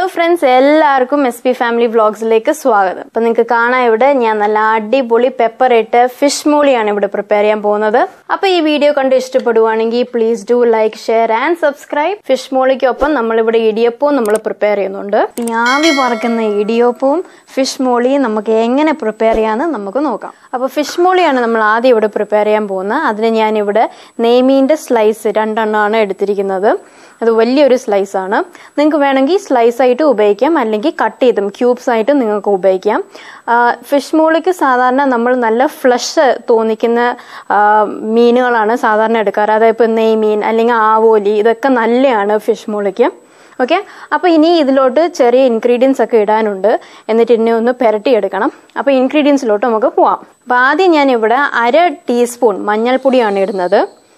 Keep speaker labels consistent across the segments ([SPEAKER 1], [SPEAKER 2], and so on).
[SPEAKER 1] Hello friends എല്ലാവർക്കും S P family വ്ളോഗ്സിലേക്ക് സ്വാഗതം അപ്പൊ നിങ്ങൾക്ക് കാണാൻ ഇവിടെ ഞാൻ നല്ല അടിപൊളി പെപ്പർ ഇട്ട് ഫിഷ് മോളിയാണ് ഇവിടെ പ്രിപ്പയർ ചെയ്യാൻ പോകുന്നത് അപ്പൊ ഈ വീഡിയോ കണ്ട് ഇഷ്ടപ്പെടുവാണെങ്കിൽ please do like share and subscribe fish മോളിക്കൊപ്പം നമ്മളിവിടെ ഇടിയപ്പവും നമ്മൾ പ്രിപ്പയർ ചെയ്യുന്നുണ്ട് ഈ ആവി പറക്കുന്ന ഇടിയപ്പവും ഫിഷ് മോളിയും നമുക്ക് എങ്ങനെ പ്രിപ്പയർ ചെയ്യാന്ന് നമുക്ക് നോക്കാം അപ്പോൾ ഫിഷ് മോളിയാണ് നമ്മൾ ആദ്യം ഇവിടെ പ്രിപ്പയർ ചെയ്യാൻ പോകുന്നത് അതിന് ഞാനിവിടെ നെയ്മീൻ്റെ സ്ലൈസ് രണ്ടെണ്ണമാണ് എടുത്തിരിക്കുന്നത് അത് വലിയൊരു സ്ലൈസ് ആണ് നിങ്ങൾക്ക് വേണമെങ്കിൽ സ്ലൈസ് ആയിട്ട് ഉപയോഗിക്കാം അല്ലെങ്കിൽ കട്ട് ചെയ്തും ക്യൂബ്സ് ആയിട്ട് നിങ്ങൾക്ക് ഉപയോഗിക്കാം ഫിഷ് മോളിക്ക് സാധാരണ നമ്മൾ നല്ല ഫ്ലഷ് തോന്നിക്കുന്ന ആ, മീനുകളാണ് സാധാരണ എടുക്കാറ് അതായത് ഇപ്പോൾ നെയ്മീൻ അല്ലെങ്കിൽ ആവോലി ഇതൊക്കെ നല്ലതാണ് ഫിഷ് മോളിക്ക് ഓക്കെ അപ്പോൾ ഇനി ഇതിലോട്ട് ചെറിയ ഇൻഗ്രീഡിയൻസ് ഒക്കെ ഇടാനുണ്ട് എന്നിട്ട് ഇന്നെ ഒന്ന് പുരട്ടിയെടുക്കണം അപ്പോൾ ഇൻഗ്രീഡിയൻസിലോട്ട് നമുക്ക് പോവാം അപ്പോൾ ആദ്യം ഞാൻ ഇവിടെ അര ടീസ്പൂൺ മഞ്ഞൾപ്പൊടിയാണ് ഇടുന്നത്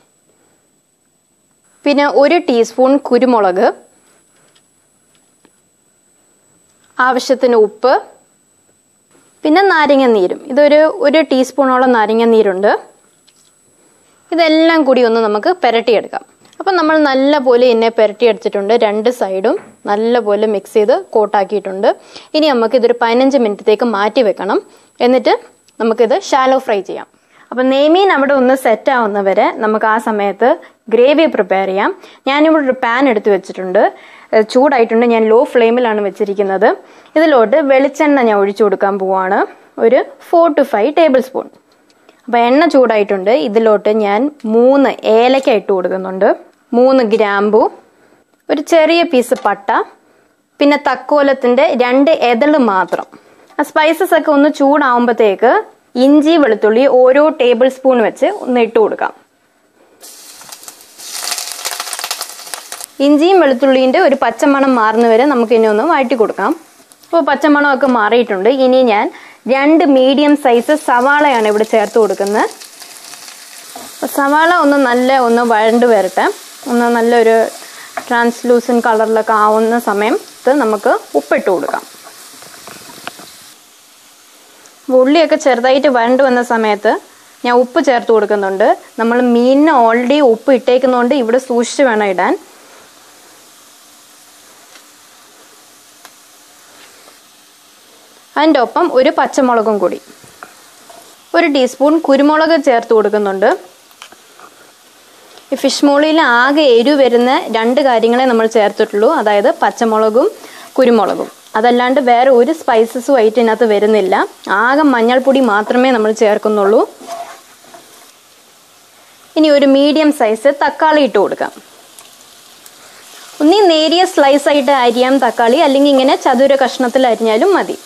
[SPEAKER 1] പിന്നെ ഒരു ടീസ്പൂൺ കുരുമുളക് ആവശ്യത്തിന് ഉപ്പ് പിന്നെ നാരങ്ങ നീരും ഇതൊരു ഒരു ടീസ്പൂണോളം നാരങ്ങ നീരുണ്ട് ഇതെല്ലാം കൂടി ഒന്ന് നമുക്ക് പുരട്ടിയെടുക്കാം അപ്പം നമ്മൾ നല്ലപോലെ ഇതിനെ പുരട്ടിയെടുത്തിട്ടുണ്ട് രണ്ട് സൈഡും നല്ലപോലെ മിക്സ് ചെയ്ത് കോട്ടാക്കിയിട്ടുണ്ട് ഇനി നമുക്ക് ഇതൊരു പതിനഞ്ച് മിനിറ്റത്തേക്ക് മാറ്റി വെക്കണം എന്നിട്ട് നമുക്കിത് ഷാലോ ഫ്രൈ ചെയ്യാം അപ്പം നെയ്മീൻ അവിടെ ഒന്ന് സെറ്റ് ആവുന്നവരെ നമുക്ക് ആ സമയത്ത് ഗ്രേവി പ്രിപ്പയർ ചെയ്യാം ഞാനിവിടെ ഒരു പാൻ എടുത്ത് വെച്ചിട്ടുണ്ട് ഏഹ് ചൂടായിട്ടുണ്ട് ഞാൻ ലോ ഫ്ലെയിമിലാണ് വെച്ചിരിക്കുന്നത് ഇതിലോട്ട് വെളിച്ചെണ്ണ ഞാൻ ഒഴിച്ചു കൊടുക്കാൻ പോവാണ് ഒരു four to five tablespoon അപ്പോൾ എണ്ണ ചൂടായിട്ടുണ്ട് ഇതിലോട്ട് ഞാൻ മൂന്ന് ഏലക്ക ഇട്ട് കൊടുക്കുന്നുണ്ട് മൂന്ന് ഗ്രാമ്പു ഒരു ചെറിയ പീസ് പട്ട പിന്നെ തക്കോലത്തിൻ്റെ രണ്ട് എതള് മാത്രം ആ സ്പൈസസ് ഒക്കെ ഒന്ന് ചൂടാവുമ്പോഴത്തേക്ക് ഇഞ്ചി വെളുത്തുള്ളി ഓരോ ടേബിൾ സ്പൂൺ വെച്ച് ഒന്ന് ഇട്ട് കൊടുക്കാം ഇഞ്ചിയും വെളുത്തുള്ളിൻ്റെ ഒരു പച്ചമണം മാറുന്ന വരെ നമുക്ക് ഇനി ഒന്ന് വഴറ്റി കൊടുക്കാം അപ്പോൾ പച്ചമണമൊക്കെ മാറിയിട്ടുണ്ട് ഇനി ഞാൻ രണ്ട് മീഡിയം സൈസ് സവാളയാണ് ഇവിടെ ചേർത്ത് കൊടുക്കുന്നത് അപ്പോൾ സവാള ഒന്ന് നല്ല ഒന്ന് വഴണ്ട് വരട്ടെ ഒന്ന് നല്ലൊരു ട്രാൻസ്ലൂസൻ കളറിലൊക്കെ ആവുന്ന സമയത്ത് നമുക്ക് ഉപ്പിട്ട് കൊടുക്കാം അപ്പോൾ ഉള്ളിയൊക്കെ ചെറുതായിട്ട് വഴണ്ട് വന്ന സമയത്ത് ഞാൻ ഉപ്പ് ചേർത്ത് കൊടുക്കുന്നുണ്ട് നമ്മൾ മീനിന് ഓൾറെഡി ഉപ്പ് ഇട്ടേക്കുന്നതുകൊണ്ട് ഇവിടെ സൂക്ഷിച്ച് വേണം ഇടാൻ അതിൻ്റെ ഒപ്പം ഒരു പച്ചമുളകും കൂടി ഒരു ടീസ്പൂൺ കുരുമുളക് ചേർത്ത് കൊടുക്കുന്നുണ്ട് ഈ ഫിഷ് മോളിയിൽ ആകെ എരിവ് വരുന്ന രണ്ട് കാര്യങ്ങളെ നമ്മൾ ചേർത്തിട്ടുള്ളൂ അതായത് പച്ചമുളകും കുരുമുളകും അതല്ലാണ്ട് വേറെ ഒരു സ്പൈസസും ആയിട്ട് ഇതിനകത്ത് വരുന്നില്ല ആകെ മഞ്ഞൾപ്പൊടി മാത്രമേ നമ്മൾ ചേർക്കുന്നുള്ളൂ ഇനി ഒരു മീഡിയം സൈസ് തക്കാളി ഇട്ട് കൊടുക്കാം ഒന്നീ നേരിയ സ്ലൈസ് ആയിട്ട് അരിയാം തക്കാളി അല്ലെങ്കിൽ ഇങ്ങനെ ചതുര കഷ്ണത്തിൽ അരിഞ്ഞാലും മതി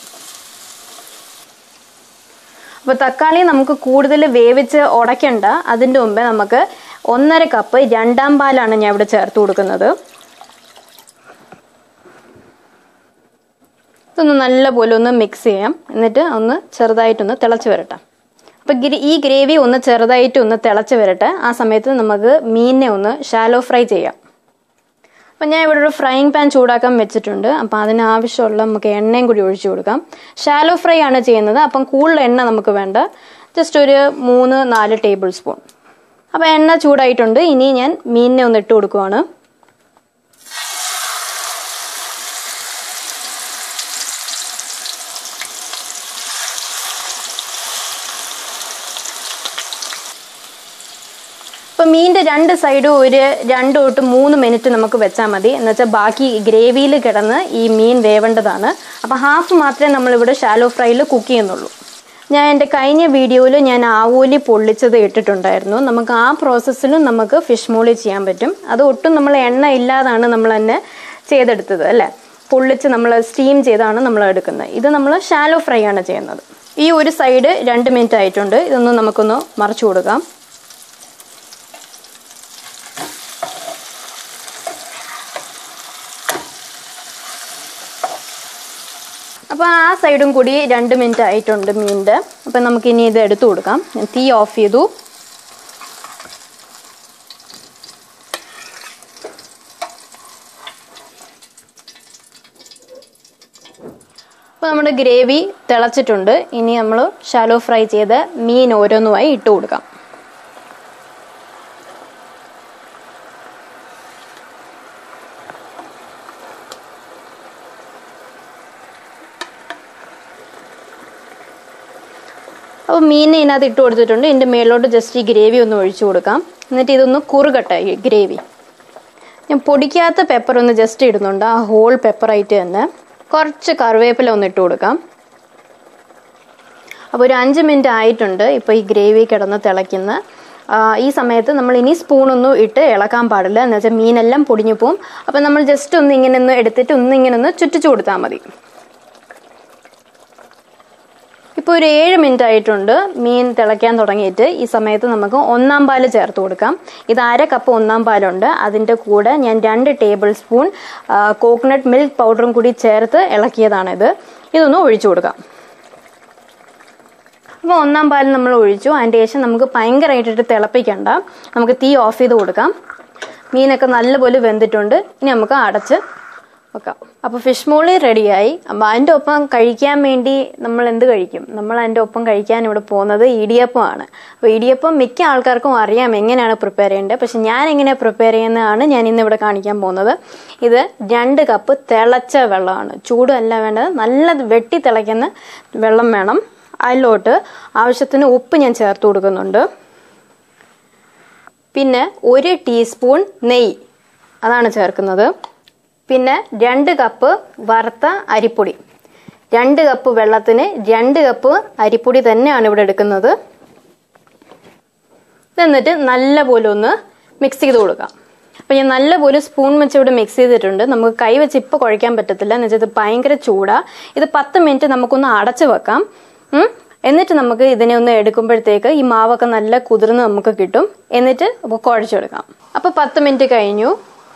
[SPEAKER 1] അപ്പോൾ തക്കാളി നമുക്ക് കൂടുതൽ വേവിച്ച് ഉടയ്ക്കണ്ട അതിൻ്റെ മുമ്പേ നമുക്ക് ഒന്നര കപ്പ് രണ്ടാം പാലാണ് ഞാൻ ഇവിടെ ചേർത്ത് കൊടുക്കുന്നത് ഇതൊന്ന് നല്ലപോലെ ഒന്ന് മിക്സ് ചെയ്യാം എന്നിട്ട് ഒന്ന് ചെറുതായിട്ടൊന്ന് തിളച്ച് വരട്ടെ അപ്പോൾ ഈ ഗ്രേവി ഒന്ന് ചെറുതായിട്ട് ഒന്ന് തിളച്ച് വരട്ടെ ആ സമയത്ത് നമുക്ക് മീനിനെ ഒന്ന് ഷാലോ ഫ്രൈ ചെയ്യാം അപ്പം ഞാൻ ഇവിടെ ഒരു ഫ്രൈങ് പാൻ ചൂടാക്കാൻ വെച്ചിട്ടുണ്ട് അപ്പം അതിന് ആവശ്യമുള്ള നമുക്ക് എണ്ണയും കൂടി ഒഴിച്ചു കൊടുക്കാം ഷാലോ ഫ്രൈ ആണ് ചെയ്യുന്നത് അപ്പം കൂടുതൽ എണ്ണ നമുക്ക് വേണ്ട ജസ്റ്റ് ഒരു മൂന്ന് നാല് ടേബിൾ സ്പൂൺ അപ്പം എണ്ണ ചൂടായിട്ടുണ്ട് ഇനി ഞാൻ മീനിനെ ഒന്ന് ഇട്ട് കൊടുക്കുവാണ് ഇപ്പം മീനിൻ്റെ രണ്ട് സൈഡും ഒരു രണ്ട് തൊട്ട് മൂന്ന് മിനിറ്റ് നമുക്ക് വെച്ചാൽ മതി എന്ന് വെച്ചാൽ ബാക്കി ഗ്രേവിയിൽ കിടന്ന് ഈ മീൻ വേവേണ്ടതാണ് അപ്പോൾ ഹാഫ് മാത്രമേ നമ്മളിവിടെ ഷാലോ ഫ്രൈയിൽ കുക്ക് ചെയ്യുന്നുള്ളൂ ഞാൻ എൻ്റെ കഴിഞ്ഞ വീഡിയോയിൽ ഞാൻ ആവോലി പൊള്ളിച്ചത് ഇട്ടിട്ടുണ്ടായിരുന്നു നമുക്ക് ആ പ്രോസസ്സിലും നമുക്ക് ഫിഷ് മോളി ചെയ്യാൻ പറ്റും അത് ഒട്ടും നമ്മൾ എണ്ണ ഇല്ലാതാണ് നമ്മൾ തന്നെ ചെയ്തെടുത്തത് അല്ലേ പൊള്ളിച്ച് നമ്മൾ സ്റ്റീം ചെയ്താണ് നമ്മൾ എടുക്കുന്നത് ഇത് നമ്മൾ ഷാലോ ഫ്രൈ ആണ് ചെയ്യുന്നത് ഈ ഒരു സൈഡ് രണ്ട് മിനിറ്റ് ആയിട്ടുണ്ട് ഇതൊന്ന് നമുക്കൊന്ന് മറിച്ചു കൊടുക്കാം അപ്പോൾ ആ സൈഡും കൂടി രണ്ട് മിനിറ്റ് ആയിട്ടുണ്ട് മീനിൻ്റെ അപ്പം നമുക്കിനി ഇത് എടുത്തു കൊടുക്കാം ഞാൻ തീ ഓഫ് ചെയ്തു അപ്പോൾ നമ്മുടെ ഗ്രേവി തിളച്ചിട്ടുണ്ട് ഇനി നമ്മൾ ഷാലോ ഫ്രൈ ചെയ്ത് മീൻ ഓരോന്നുമായി ഇട്ട് കൊടുക്കാം അപ്പോൾ മീൻ ഇതിനകത്ത് ഇട്ട് കൊടുത്തിട്ടുണ്ട് ഇതിൻ്റെ മേളിലോട്ട് ജസ്റ്റ് ഈ ഗ്രേവി ഒന്ന് ഒഴിച്ചു കൊടുക്കാം എന്നിട്ട് ഇതൊന്ന് കുറുകട്ടെ ഈ ഗ്രേവി ഞാൻ പൊടിക്കാത്ത പെപ്പർ ഒന്ന് ജസ്റ്റ് ഇടുന്നുണ്ട് ആ ഹോൾ പെപ്പറായിട്ട് തന്നെ കുറച്ച് കറിവേപ്പില ഒന്ന് ഇട്ട് കൊടുക്കാം അപ്പോൾ ഒരു അഞ്ച് മിനിറ്റ് ആയിട്ടുണ്ട് ഇപ്പോൾ ഈ ഗ്രേവി കിടന്ന് തിളയ്ക്കുന്ന ആ, ഈ സമയത്ത് നമ്മൾ ഇനി സ്പൂണൊന്നും ഇട്ട് ഇളക്കാൻ പാടില്ല എന്ന് വെച്ചാൽ മീനെല്ലാം പൊടിഞ്ഞു പോവും അപ്പോൾ നമ്മൾ ജസ്റ്റ് ഒന്ന് ഇങ്ങനെ ഒന്ന് എടുത്തിട്ട് ഒന്ന് ഇങ്ങനെ ഒന്ന് ചുറ്റിച്ചു കൊടുത്താൽ മതി ഇപ്പോൾ ഒരു ഏഴ് മിനിറ്റ് ആയിട്ടുണ്ട് മീൻ തിളയ്ക്കാൻ തുടങ്ങിയിട്ട് ഈ സമയത്ത് നമുക്ക് ഒന്നാം പാല് ചേർത്ത് കൊടുക്കാം ഇത് അര കപ്പ് ഒന്നാം പാലുണ്ട് അതിൻ്റെ കൂടെ ഞാൻ രണ്ട് ടേബിൾ സ്പൂൺ കോക്കനട്ട് മിൽക്ക് പൗഡറും കൂടി ചേർത്ത് ഇളക്കിയതാണിത് ഇതൊന്ന് ഒഴിച്ചു കൊടുക്കാം അപ്പോൾ ഒന്നാം പാൽ നമ്മൾ ഒഴിച്ചു അതിൻ്റെ ശേഷം നമുക്ക് ഭയങ്കരമായിട്ടിട്ട് തിളപ്പിക്കണ്ട നമുക്ക് തീ ഓഫ് ചെയ്ത് കൊടുക്കാം മീനൊക്കെ നല്ലപോലെ വെന്തിട്ടുണ്ട് ഇനി നമുക്ക് അടച്ച് വെക്കാം അപ്പോൾ ഫിഷ് മോളി റെഡിയായി അപ്പോൾ അതിൻ്റെ ഒപ്പം കഴിക്കാൻ വേണ്ടി നമ്മൾ എന്ത് കഴിക്കും നമ്മൾ അതിൻ്റെ ഒപ്പം കഴിക്കാൻ ഇവിടെ പോകുന്നത് ഇടിയപ്പമാണ് അപ്പോൾ ഇടിയപ്പം മിക്ക ആൾക്കാർക്കും അറിയാം എങ്ങനെയാണ് പ്രിപ്പയർ ചെയ്യേണ്ടത് പക്ഷെ ഞാൻ എങ്ങനെ പ്രിപ്പയർ ചെയ്യുന്നതാണ് ഞാൻ ഇന്ന് ഇവിടെ കാണിക്കാൻ പോകുന്നത് ഇത് രണ്ട് കപ്പ് തിളച്ച വെള്ളമാണ് ചൂടല്ല വേണ്ടത് നല്ല വെട്ടി തിളയ്ക്കുന്ന വെള്ളം വേണം അതിലോട്ട് ആവശ്യത്തിന് ഉപ്പ് ഞാൻ ചേർത്ത് കൊടുക്കുന്നുണ്ട് പിന്നെ ഒരു ടീസ്പൂൺ നെയ്യ് അതാണ് ചേർക്കുന്നത് പിന്നെ രണ്ട് കപ്പ് വറുത്ത അരിപ്പൊടി രണ്ട് കപ്പ് വെള്ളത്തിന് രണ്ട് കപ്പ് അരിപ്പൊടി തന്നെയാണ് ഇവിടെ എടുക്കുന്നത് എന്നിട്ട് നല്ലപോലെ ഒന്ന് മിക്സ് ചെയ്ത് കൊടുക്കാം അപ്പം ഞാൻ നല്ലപോലെ സ്പൂൺ വെച്ച് ഇവിടെ മിക്സ് ചെയ്തിട്ടുണ്ട് നമുക്ക് കൈ വെച്ച് ഇപ്പോൾ കുഴയ്ക്കാൻ പറ്റത്തില്ല എന്ന് വെച്ചാൽ ഇത് ഭയങ്കര ചൂടാ ഇത് പത്ത് മിനിറ്റ് നമുക്കൊന്ന് അടച്ചു വെക്കാം ഉം. എന്നിട്ട് നമുക്ക് ഇതിനെ ഒന്ന് എടുക്കുമ്പോഴത്തേക്ക് ഈ മാവൊക്കെ നല്ല കുതിർന്ന് നമുക്ക് കിട്ടും എന്നിട്ട് കുഴച്ചെടുക്കാം അപ്പോൾ പത്ത് മിനിറ്റ് കഴിഞ്ഞു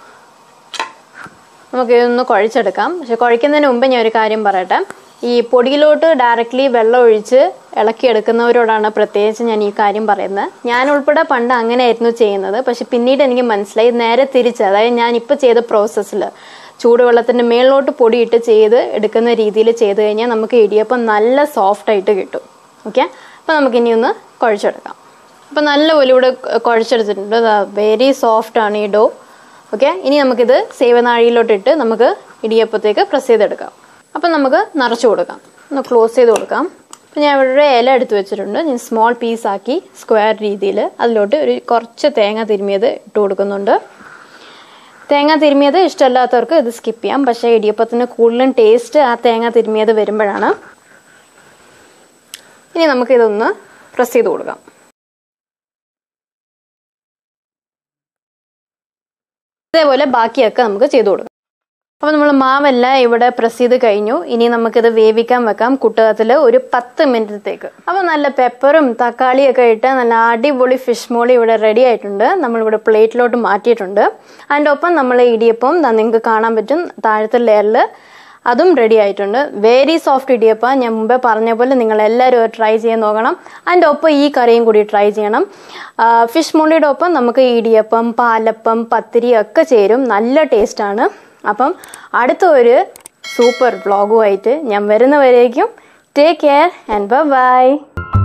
[SPEAKER 1] നമുക്ക് ഇതൊന്ന് കുഴച്ചെടുക്കാം പക്ഷെ കുഴയ്ക്കുന്നതിന് മുമ്പ് ഞാൻ ഒരു കാര്യം പറയട്ടെ ഈ പൊടിയിലോട്ട് ഡയറക്റ്റ്ലി വെള്ളം ഒഴിച്ച് ഇളക്കിയെടുക്കുന്നവരോടാണ് പ്രത്യേകിച്ച് ഞാൻ ഈ കാര്യം പറയുന്നത് ഞാൻ ഉൾപ്പെടെ പണ്ട് അങ്ങനെയായിരുന്നു ചെയ്യുന്നത് പക്ഷെ പിന്നീട് എനിക്ക് മനസ്സിലായി നേരെ തിരിച്ച് അതായത് ഞാൻ ഇപ്പോൾ ചെയ്ത പ്രോസസ്സിൽ ചൂടുവെള്ളത്തിൻ്റെ മേളിലോട്ട് പൊടിയിട്ട് ചെയ്ത് എടുക്കുന്ന രീതിയിൽ ചെയ്ത് കഴിഞ്ഞാൽ നമുക്ക് ഇടിയപ്പം നല്ല സോഫ്റ്റ് ആയിട്ട് കിട്ടും ഓക്കെ അപ്പോൾ നമുക്കിനി ഒന്ന് കുഴച്ചെടുക്കാം അപ്പോൾ നല്ലപോലെ ഇവിടെ കുഴച്ചെടുത്തിട്ടുണ്ട് വെരി സോഫ്റ്റ് ആണ് ഈ ഡോ ഓക്കെ ഇനി നമുക്കിത് സേവനാഴിയിലോട്ടിട്ട് നമുക്ക് ഇടിയപ്പത്തേക്ക് പ്രസ് ചെയ്തെടുക്കാം അപ്പം നമുക്ക് നിറച്ച് കൊടുക്കാം ഒന്ന് ക്ലോസ് ചെയ്ത് കൊടുക്കാം അപ്പം ഞാൻ ഇവിടെ ഒരു ഇല എടുത്ത് വെച്ചിട്ടുണ്ട് ഞാൻ സ്മോൾ പീസാക്കി സ്ക്വയർ രീതിയിൽ അതിലോട്ട് ഒരു കുറച്ച് തേങ്ങ തിരുമിയത് ഇട്ട് കൊടുക്കുന്നുണ്ട് തേങ്ങ തിരുമിയത് ഇഷ്ടമല്ലാത്തവർക്ക് ഇത് സ്കിപ്പ് ചെയ്യാം പക്ഷേ ഇടിയപ്പത്തിന് കൂടുതലും ടേസ്റ്റ് ആ തേങ്ങ തിരുമിയത് വരുമ്പോഴാണ് ഇനി നമുക്കിതൊന്ന് പ്രസ് ചെയ്ത് കൊടുക്കാം ഇതേപോലെ ബാക്കിയൊക്കെ നമുക്ക് ചെയ്തു കൊടുക്കാം അപ്പോൾ നമ്മൾ മാവെല്ലാം ഇവിടെ പ്രസ് ചെയ്ത് കഴിഞ്ഞു ഇനി നമുക്കിത് വേവിക്കാൻ വെക്കാം കുട്ടകത്തിൽ ഒരു പത്ത് മിനിറ്റത്തേക്ക് അപ്പോൾ നല്ല പെപ്പറും തക്കാളിയൊക്കെ ഇട്ട് നല്ല അടിപൊളി ഫിഷ് മോളി ഇവിടെ റെഡി ആയിട്ടുണ്ട് നമ്മളിവിടെ പ്ലേറ്റിലോട്ട് മാറ്റിയിട്ടുണ്ട് അതിൻ്റെ ഒപ്പം നമ്മൾ ഇടിയപ്പം ദാ നിങ്ങൾക്ക് കാണാൻ പറ്റും താഴത്തെ ലെയറിൽ അതും റെഡി ആയിട്ടുണ്ട് വെരി സോഫ്റ്റ് ഇടിയപ്പം ഞാൻ മുമ്പേ പറഞ്ഞ പോലെ നിങ്ങൾ എല്ലാവരും ട്രൈ ചെയ്യാൻ നോക്കണം അതിൻ്റെ ഒപ്പം ഈ കറിയും കൂടി ട്രൈ ചെയ്യണം ഫിഷ് മോളിയുടെ ഒപ്പം നമുക്ക് ഇടിയപ്പം പാലപ്പം പത്തിരി ഒക്കെ ചേരും നല്ല ടേസ്റ്റാണ് അപ്പം അടുത്ത ഒരു സൂപ്പർ വ്ളോഗുമായിട്ട് ഞാൻ വരുന്നവരേക്കും ടേക്ക് കെയർ ആൻഡ് ബൈ